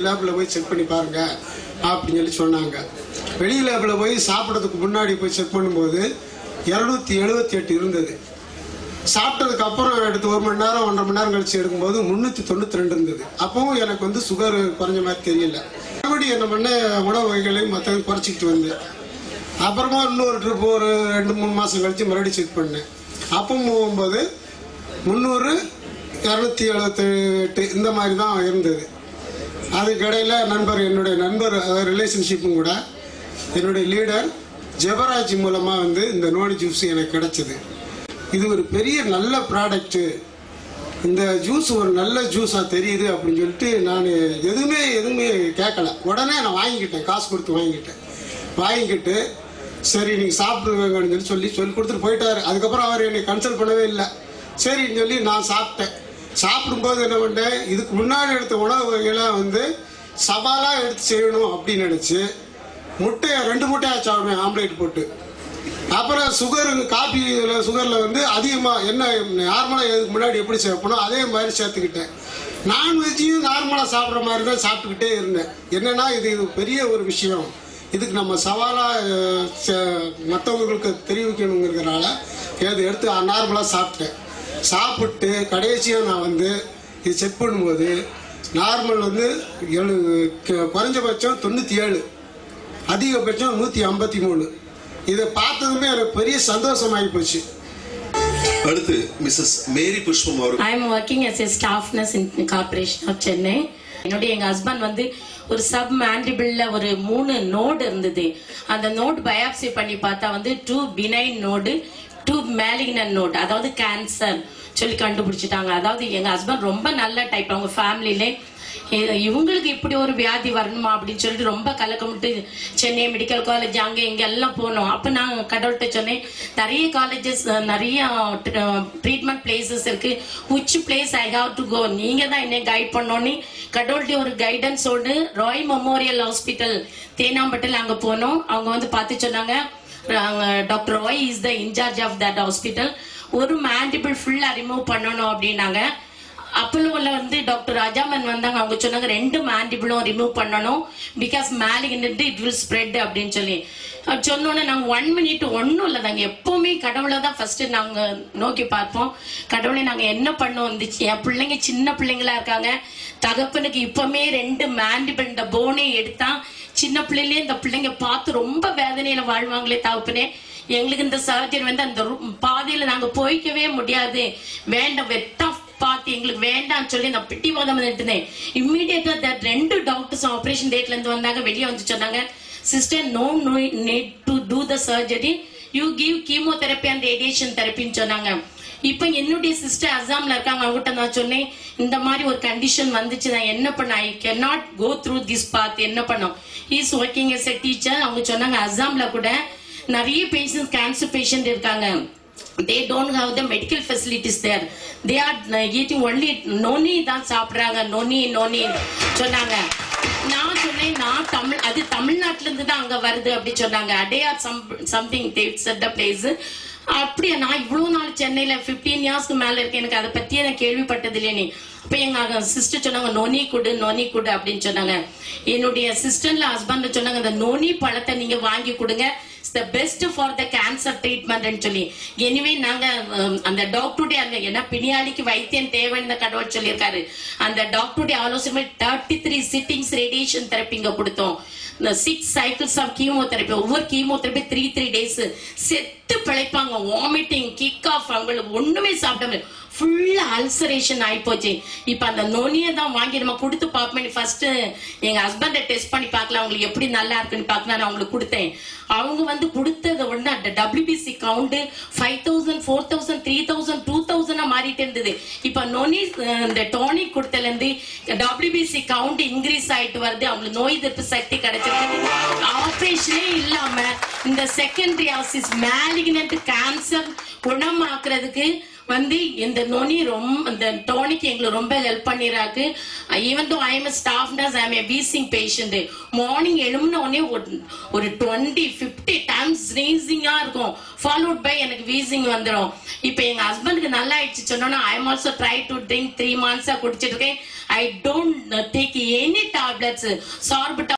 லேபில் போய் செக் பண்ணி பாருங்க அப்படின்னு சொல்லி சொன்னாங்க வெளி லேபில் போய் சாப்பிட்றதுக்கு முன்னாடி போய் செக் பண்ணும்போது இரநூத்தி எழுபத்தி எட்டு இருந்தது சாப்பிட்டதுக்கு அப்புறம் எடுத்து ஒரு மணி நேரம் ஒன்றரை மணி நேரம் கழிச்சு எடுக்கும்போது முந்நூற்றி தொண்ணூற்றி ரெண்டு இருந்தது அப்பவும் எனக்கு வந்து சுகர் குறைஞ்ச மாதிரி தெரியல மறுபடியும் என்ன பண்ண உணவு வகைகளையும் மற்றது குறைச்சிக்கிட்டு வந்தேன் அப்புறமா இன்னொரு ட்ரிப் ஒரு ரெண்டு மூணு மாதம் கழிச்சு மறுபடியும் செக் பண்ணேன் அப்பவும் போகும்போது முந்நூறு இரநூத்தி எழுபத்தெட்டு இந்த மாதிரி தான் இருந்தது அதுக்கு இடையில நண்பர் என்னுடைய நண்பர் ரிலேஷன்ஷிப்பும் கூட என்னுடைய லீடர் ஜெபராஜ் மூலமாக வந்து இந்த நோடி ஜூஸ் எனக்கு கிடைச்சது இது ஒரு பெரிய நல்ல ப்ராடக்ட்டு இந்த ஜூஸ் ஒரு நல்ல ஜூஸாக தெரியுது அப்படின்னு சொல்லிட்டு நான் எதுவுமே எதுவுமே கேட்கல உடனே நான் வாங்கிக்கிட்டேன் காசு கொடுத்து வாங்கிக்கிட்டேன் வாங்கிக்கிட்டு சரி நீங்கள் சாப்பிடுவேங்கன்னு சொல்லி சொல்லி சொல்லி கொடுத்துட்டு போயிட்டாரு அதுக்கப்புறம் அவர் என்னை கன்சல்ட் பண்ணவே இல்லை சரின்னு சொல்லி நான் சாப்பிட்டேன் சாப்பிடும்போது என்ன பண்ணேன் இதுக்கு முன்னாடி எடுத்த உணவு வகைகளை வந்து சவாலாக எடுத்து செய்யணும் அப்படின்னு நினச்சி முட்டையை ரெண்டு முட்டையா சாப்பிடுவேன் ஆம்லேட் போட்டு அப்புறம் சுகர் காபி சுகரில் வந்து அதிகமாக என்ன நார்மலாக இதுக்கு முன்னாடி எப்படி சேர்ப்பணும் அதே மாதிரி சேர்த்துக்கிட்டேன் நான்வெஜ்ஜையும் நார்மலாக சாப்பிட்ற மாதிரி தான் சாப்பிட்டுக்கிட்டே இருந்தேன் என்னன்னா இது இது பெரிய ஒரு விஷயம் இதுக்கு நம்ம சவாலாக மற்றவங்களுக்கு தெரிவிக்கணுங்கிறதுனால இது எடுத்து நார்மலாக சாப்பிட்டேன் சாப்பிட்டு கடைசியாக நான் வந்து இது செக் பண்ணும்போது நார்மல் வந்து எழு க- குறைஞ்சபட்சம் தொண்ணூற்றி ஏழு அதிகபட்சம் நூற்றி ஐம்பத்தி மூணு இதை பார்த்ததுமே எனக்கு பெரிய சந்தோஷமாகி போச்சு அடுத்து மிஸ்ஸஸ் மேரி புஷ்பம் அவர்கள் I am working as a staff nurse in corporation of Chennai என்னுடைய எங்க ஹஸ்பண்ட் வந்து ஒரு சப் மேண்டிபிள்ல ஒரு மூணு நோடு இருந்தது அந்த நோட் பயாப்சி பண்ணி பார்த்தா வந்து two benign node two malignant node அதாவது கேன்சர் சொல்லி கண்டுபிடிச்சிட்டாங்க அதாவது எங்க ஹஸ்பண்ட் ரொம்ப நல்ல டைப் அவங்க ஃபேமிலியிலே இ- இவங்களுக்கு இப்படி ஒரு வியாதி வரணுமா அப்படின்னு சொல்லிட்டு ரொம்ப கலக்கமிட்டு சென்னை மெடிக்கல் காலேஜ் அங்க இங்க எல்லாம் போனோம் அப்ப நான் கடவுள்கிட்ட சொன்னேன் நிறைய காலேஜஸ் நிறைய ட்ரீட்மெண்ட் பிளேசஸ் இருக்கு which place I have to go நீங்க தான் என்னை கைட் பண்ணோன்னு கடவுள்கிட்ட ஒரு கைடன்ஸோடு ராய் மெமோரியல் ஹாஸ்பிட்டல் தேனாம்பட்டில் அங்க போனோம் அவங்க வந்து பார்த்து சொன்னாங்க doctor Rai is the incharge of that hospital ஒரு மேண்டிபிள் ஃபுல்லா ரிமூவ் பண்ணணும் அப்படின்னாங்க அப்போலோல வந்து டாக்டர் ராஜாமன் வந்தாங்க அவங்க சொன்னாங்க ரெண்டு மேண்டிபிளும் ரிமூவ் பண்ணணும் பிகாஸ் மேலிகிட்டு இட் வில் ஸ்ப்ரெட் அப்படின்னு சொல்லி அவர் சொன்னோன்னே நாங்க ஒன் மினிட் ஒன்றும் இல்லை நாங்க எப்பவுமே கடவுளை தான் ஃபர்ஸ்ட் நாங்க நோக்கி பார்ப்போம் கடவுளை நாங்க என்ன பண்ணோம் இருந்துச்சு என் பிள்ளைங்க சின்ன பிள்ளைங்களா இருக்காங்க தகப்பனுக்கு இப்பவுமே ரெண்டு மேண்டிபிள் இந்த போனே எடுத்தா சின்ன பிள்ளையிலே இந்த பிள்ளைங்க பார்த்து ரொம்ப வேதனையில வாழ்வாங்களே தகப்பனே எங்களுக்கு இந்த சர்ஜரி வந்து அந்த ரு- பாதையில நாங்க போய்க்கவே முடியாது வேண்டாம் வெட்டா பார்த்து எங்களுக்கு வேண்டாம்னு சொல்லி நான் பிட்டி மோதம் நிறுத்தினேன் இம்மீடியட்டா தட் ரெண்டு டாக்டர்ஸ் ஆபரேஷன் டேட்ல இருந்து வந்தாங்க வெளியே வந்து சொன்னாங்க sister no no need to do the surgery you give chemotherapy and radiation தெரப்பின்னு சொன்னாங்க இப்போ என்னுடைய சிஸ்டர் அசாம்ல இருக்காங்க அவங்ககிட்ட நான் சொன்னேன் இந்த மாதிரி ஒரு கண்டிஷன் வந்துச்சு நான் என்ன பண்ண I can not go through this path என்ன பண்ணோம் is working as a teacher அவங்க சொன்னாங்க அசாம்ல கூட நிறைய பேஷண்ட் கேன்சர் பேஷண்ட் இருக்காங்க they don't have the medical facilities there they are uh, eating only noni தான் சாப்பிடுறாங்க நொனி நொனி சொன்னாங்க நான் சொன்னேன் நான் தமிழ் அது தமிழ்நாட்டுல இருந்து தான் அங்க வருது அப்படி சொன்னாங்க Adyar some something set place அப்படியா நான் இவ்வளவு நாள் சென்னையில 15 இயர்ஸ்க்கு மேல இருக்கேன் எனக்கு அதை பத்தி நான் கேள்விப்பட்டது இல்லையே நீ அப்ப எங்க சிஸ்டர் சொன்னாங்க நொனி குடு நொனி குடு அப்படின்னு சொன்னாங்க என்னுடைய சிஸ்டர்ல ஹஸ்பண்ட் சொன்னாங்க அந்த நொனி பழத்தை நீங்க வாங்கி கொடுங்க it's the best for the cancer treatment சொல்லி எனிவே நாங்க um, அந்த டாக்டருடைய அந்த ஏன்னா பிணியாளிக்கு வைத்தியம் தேவைன்னு கடவுள் சொல்லியிருக்காரு அந்த டாக்டருடைய ஆலோசனை thirty three sittings radiation therapy இங்க கொடுத்தோம் இந்த சிக்ஸ் சைக்கிள்ஸ் ஆஃப் கீமோதெரப்பி ஒவ்வொரு கீமோதெரப்பி த்ரீ த்ரீ டேஸ் செத்து பிழைப்பாங்க வாமிட்டிங் கிக் ஆஃப் அவங்களுக்கு ஒண்ணுமே சாப்பிட முடியாது ஃபுல்லா அல்சரேஷன் ஆயிப்போச்சு இப்ப அந்த நொனியை தான் வாங்கி நம்ம கொடுத்து பார்ப்போம் ஃபர்ஸ்ட் எங்க ஹஸ்பண்டை டெஸ்ட் பண்ணி பார்க்கலாம் அவங்களுக்கு எப்படி நல்லா இருக்குன்னு பார்க்கலாம் நான் அவங்களுக்கு கொடுத்தேன் அவங்க வந்து கொடுத்தது உடனே அந்த WBC count five thousand four thousand three thousand two தௌசண்டா மாறிட்டு இருந்தது இப்ப நொனி அஹ், இந்த டானிக் கொடுத்ததுல இருந்து டபிள்யூபிசி கவுண்ட் இன்க்ரீஸ் ஆயிட்டு வருது அவங்களுக்கு நோய் எதிர்ப்பு சக்தி கிடைச்சிருக்கு ஆபரேஷனே இல்லாம இந்த செகண்டரி ஆசிஸ் மேலிக்னன்ட் கேன்சர் குணமாக்குறதுக்கு வந்து இந்த நொனி ரொம்ப இந்த டோனிக் எங்களுக்கு ரொம்ப ஹெல்ப் பண்ணிராக்கு even though I am staff nurse I am a wheezing patient morning எழும்பின உடனே ஒரு ஒரு டுவெண்ட்டி ஃபிஃப்டி டைம்ஸ் ஸ்னீசிங்கா இருக்கும் ஃபாலோட் பை எனக்கு வீசிங் வந்துடும் இப்போ எங்க ஹஸ்பண்டுக்கு நல்லா ஆயிடுச்சு சொன்னோன்னா I am also try to drink three மந்த்ஸா குடிச்சிட்டு இருக்கேன் I don't take any tablets சார்பு